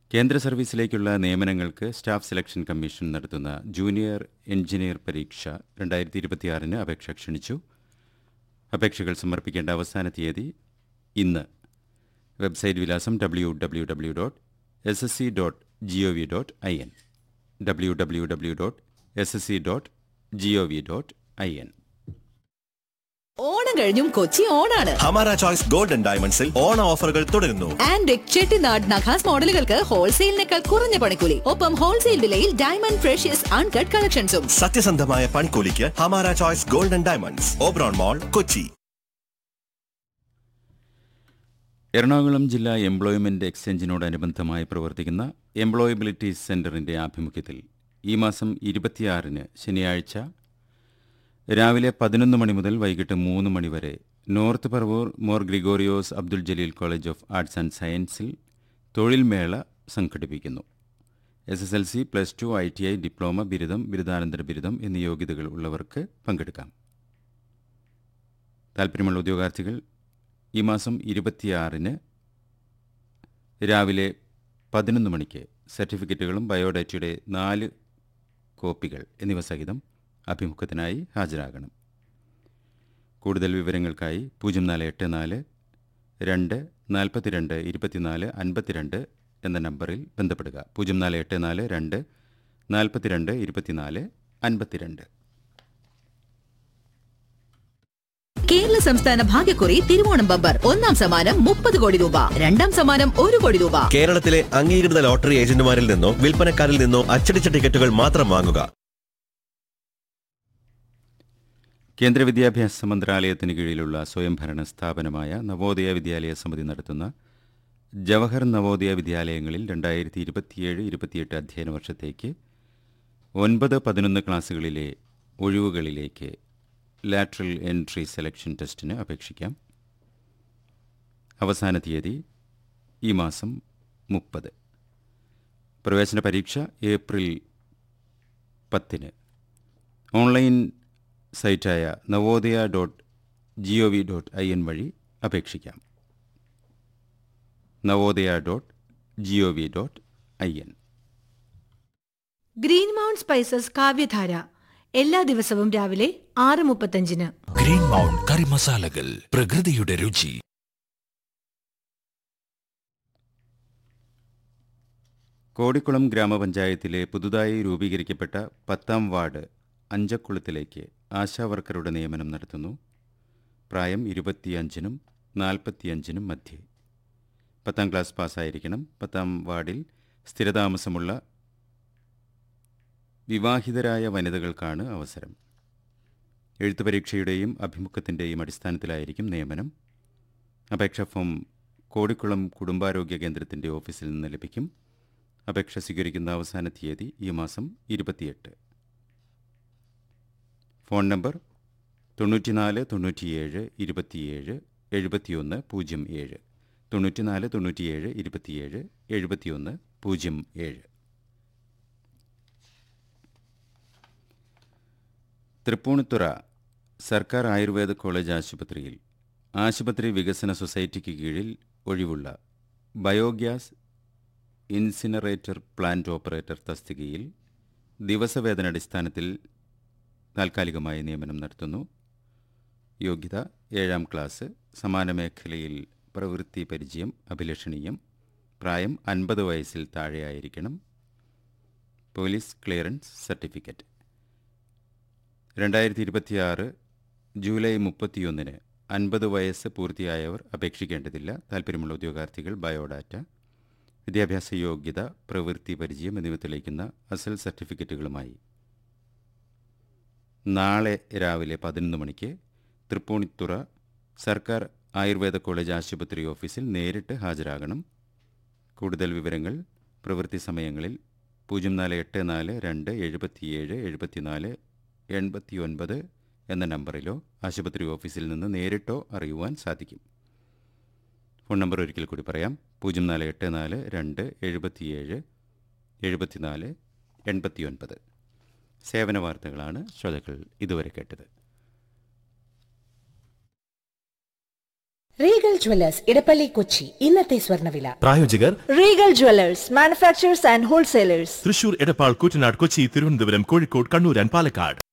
കേന്ദ്ര സർവീസിലേക്കുള്ള നിയമനങ്ങൾക്ക് സ്റ്റാഫ് സെലക്ഷൻ കമ്മീഷൻ നടത്തുന്ന ജൂനിയർ എഞ്ചിനീയർ പരീക്ഷ രണ്ടായിരത്തി ഇരുപത്തിയാറിന് അപേക്ഷ ക്ഷണിച്ചു അപേക്ഷകൾ സമർപ്പിക്കേണ്ട അവസാന തീയതി ഇന്ന് വെബ്സൈറ്റ് വിലാസം W W W dot S S C dot G O V dot I N W W W dot S S C dot G O V dot I N Onam കഴിഞ്ഞും കൊച്ചി ഓണാണ് ഹമാര ചോയ്സ് ഗോൾഡൻ ഡയമണ്ട്സിൽ ഓണ ഓഫറുകൾ തുടരുന്നു and Chettinad നഖാസ് മോഡലുകൾക്ക് ഹോൾസെയിലിനേക്കാൾ കുറഞ്ഞ പണിക്കൂലി ഒപ്പം ഹോൾസെയിൽ വിലയിൽ ഡയമണ്ട് ഫ്രഷ്യസ് അൺകട്ട് കളക്ഷൻസും സത്യസന്ധമായ പണിക്കൂലിക്ക് Hamara choice golden diamonds Oberon mall Kochi Ernakulam ജില്ലാ എംപ്ലോയ്മെന്റ് എക്സ്ചേഞ്ചിനോടനുബന്ധമായി പ്രവർത്തിക്കുന്ന എംപ്ലോയബിലിറ്റി സെന്ററിന്റെ ആഭിമുഖ്യത്തിൽ ഈ മാസം ഇരുപത്തിയാറിന് ശനിയാഴ്ച രാവിലെ പതിനൊന്ന് മണി മുതൽ വൈകിട്ട് മൂന്ന് മണി വരെ north Paravur Mor Gregorios Abdul Jaleel college of arts and സയൻസിൽ തൊഴിൽ മേള സംഘടിപ്പിക്കുന്നു S S L C plus two I T I diploma ബിരുദം ബിരുദാനന്തര ബിരുദം എന്നീ യോഗ്യതകൾ ഉള്ളവർക്ക് പങ്കെടുക്കാം താൽപ്പര്യമുള്ള ഉദ്യോഗാർത്ഥികൾ ഈ മാസം ഇരുപത്തിയാറിന് രാവിലെ പതിനൊന്ന് മണിക്ക് സർട്ടിഫിക്കറ്റുകളും ബയോഡാറ്റയുടെ നാല് കോപ്പികൾ എന്നിവ സഹിതം അഭിമുഖത്തിനായി ഹാജരാകണം കൂടുതൽ വിവരങ്ങൾക്കായി പൂജ്യം നാല് എട്ട് നാല് രണ്ട് നാൽപ്പത്തിരണ്ട് ഇരുപത്തിനാല് അൻപത്തിരണ്ട് എന്ന നമ്പറിൽ ബന്ധപ്പെടുക പൂജ്യം നാല് എട്ട് നാല് രണ്ട് നാൽപ്പത്തിരണ്ട് ഇരുപത്തിനാല് അൻപത്തിരണ്ട് കേരള സംസ്ഥാന ഭാഗ്യക്കുറി തിരുവോണം ബമ്പർ ഒന്നാം സമ്മാനം മുപ്പത് കോടി രൂപ രണ്ടാം സമ്മാനം ഒരു കോടി രൂപ കേരളത്തിലെ അംഗീകൃത ലോട്ടറി ഏജന്റുമാരിൽ നിന്നോ വിൽപ്പനക്കാരിൽ നിന്നോ അച്ചടിച്ച ടിക്കറ്റുകൾ മാത്രം വാങ്ങുക കേന്ദ്ര വിദ്യാഭ്യാസ മന്ത്രാലയത്തിന് കീഴിലുള്ള സ്വയംഭരണ സ്ഥാപനമായ നവോദയ വിദ്യാലയ സമിതി നടത്തുന്ന ജവഹർ നവോദയ വിദ്യാലയങ്ങളിൽ രണ്ടായിരത്തി ഇരുപത്തിയേഴ് ഇരുപത്തിയെട്ട് അധ്യയന വർഷത്തേക്ക് ഒൻപത് പതിനൊന്ന് ക്ലാസ്സുകളിലെ ഒഴിവുകളിലേക്ക് ലാറ്ററൽ എൻട്രി സെലക്ഷൻ ടെസ്റ്റിന് അപേക്ഷിക്കാം അവസാന തീയതി ഈ മാസം മുപ്പത് പ്രവേശന പരീക്ഷ ഏപ്രിൽ പത്തിന് ഓൺലൈൻ സൈറ്റായ Navodaya dot G O V dot I N വഴി അപേക്ഷിക്കാം Navodaya dot G O V dot I N green mount spices Kavyadhara എല്ലാ ദിവസവും രാവിലെ ആറ് മുപ്പത്തഞ്ചിന് ഗ്രീൻ മൗണ്ട് കറി മസാലകൾ പ്രകൃതിയുടെ രുചി കോടിക്കുളം ഗ്രാമപഞ്ചായത്തിലെ പുതുതായി രൂപീകരിക്കപ്പെട്ട പത്താം വാർഡ് അഞ്ചക്കുളത്തിലേക്ക് ആശാവർക്കറുടെ നിയമനം നടത്തുന്നു പ്രായം ഇരുപത്തിയഞ്ചിനും നാൽപ്പത്തിയഞ്ചിനും മധ്യേ പത്താം ക്ലാസ് പാസ്സായിരിക്കണം പത്താം വാർഡിൽ സ്ഥിരതാമസമുള്ള വിവാഹിതരായ വനിതകൾക്കാണ് അവസരം എഴുത്തു പരീക്ഷയുടെയും അഭിമുഖത്തിൻ്റെയും അടിസ്ഥാനത്തിലായിരിക്കും നിയമനം അപേക്ഷാ ഫോം കോടിക്കുളം കുടുംബാരോഗ്യ കേന്ദ്രത്തിൻ്റെ ഓഫീസിൽ നിന്ന് ലഭിക്കും അപേക്ഷ സ്വീകരിക്കുന്ന അവസാന തീയതി ഈ മാസം ഇരുപത്തിയെട്ട് ഫോൺ നമ്പർ തൊണ്ണൂറ്റിനാല് തൊണ്ണൂറ്റിയേഴ് ഇരുപത്തിയേഴ് എഴുപത്തിയൊന്ന് പൂജ്യം ഏഴ് തൊണ്ണൂറ്റിനാല് തൊണ്ണൂറ്റിയേഴ് ഇരുപത്തിയേഴ് എഴുപത്തിയൊന്ന് പൂജ്യം ഏഴ് തൃപ്പൂണിത്തുറ സർക്കാർ ആയുർവേദ കോളേജ് ആശുപത്രിയിൽ ആശുപത്രി വികസന സൊസൈറ്റിക്ക് കീഴിൽ ഒഴിവുള്ള ബയോഗ്യാസ് ഇൻസിനറേറ്റർ പ്ലാന്റ് ഓപ്പറേറ്റർ തസ്തികയിൽ ദിവസവേതനടിസ്ഥാനത്തിൽ താൽക്കാലികമായി നിയമനം നടത്തുന്നു യോഗ്യത ഏഴാം ക്ലാസ് സമാന മേഖലയിൽ പ്രവൃത്തി പരിചയം അഭിലഷണീയം പ്രായം അൻപത് വയസ്സിൽ താഴെയായിരിക്കണം പോലീസ് ക്ലിയറൻസ് സർട്ടിഫിക്കറ്റ് രണ്ടായിരത്തി ഇരുപത്തിയാറ് ജൂലൈ മുപ്പത്തിയൊന്നിന് അൻപത് വയസ്സ് പൂർത്തിയായവർ അപേക്ഷിക്കേണ്ടതില്ല താൽപ്പര്യമുള്ള ഉദ്യോഗാർത്ഥികൾ ബയോഡാറ്റ വിദ്യാഭ്യാസ യോഗ്യത പ്രവൃത്തി പരിചയം എന്നിവ തെളിയിക്കുന്ന അസൽ സർട്ടിഫിക്കറ്റുകളുമായി നാളെ രാവിലെ പതിനൊന്ന് മണിക്ക് തൃപ്പൂണിത്തുറ സർക്കാർ ആയുർവേദ കോളേജ് ആശുപത്രി ഓഫീസിൽ നേരിട്ട് ഹാജരാകണം കൂടുതൽ വിവരങ്ങൾ പ്രവൃത്തി സമയങ്ങളിൽ പൂജ്യം നാല് എട്ട് നാല് രണ്ട് എഴുപത്തിയേഴ് എഴുപത്തിനാല് എൺപത്തിയൊൻപത് എന്ന നമ്പറിലോ ആശുപത്രി ഓഫീസിൽ നിന്ന് നേരിട്ടോ അറിയുവാൻ സാധിക്കും ഫോൺ നമ്പർ ഒരിക്കൽ കൂടി പറയാം പൂജ്യം നാല് എട്ട് നാല് രണ്ട് എഴുപത്തിയേഴ് എഴുപത്തിനാല് എൺപത്തിയൊൻപത് സേവന വാർത്തകളാണ് ശ്രോതാക്കൾ ഇതുവരെ കേട്ടത് റീഗൽ ജ്വല്ലേഴ്സ് ഇടപ്പള്ളി കൊച്ചി ഇന്നത്തെ സ്വർണ്ണവില പ്രായോജകർ Regal jewellers manufacturers and wholesalers Thrissur Edappal Koottanad Kochi Thiruvananthapuram Kozhikode Kannur and Palakkad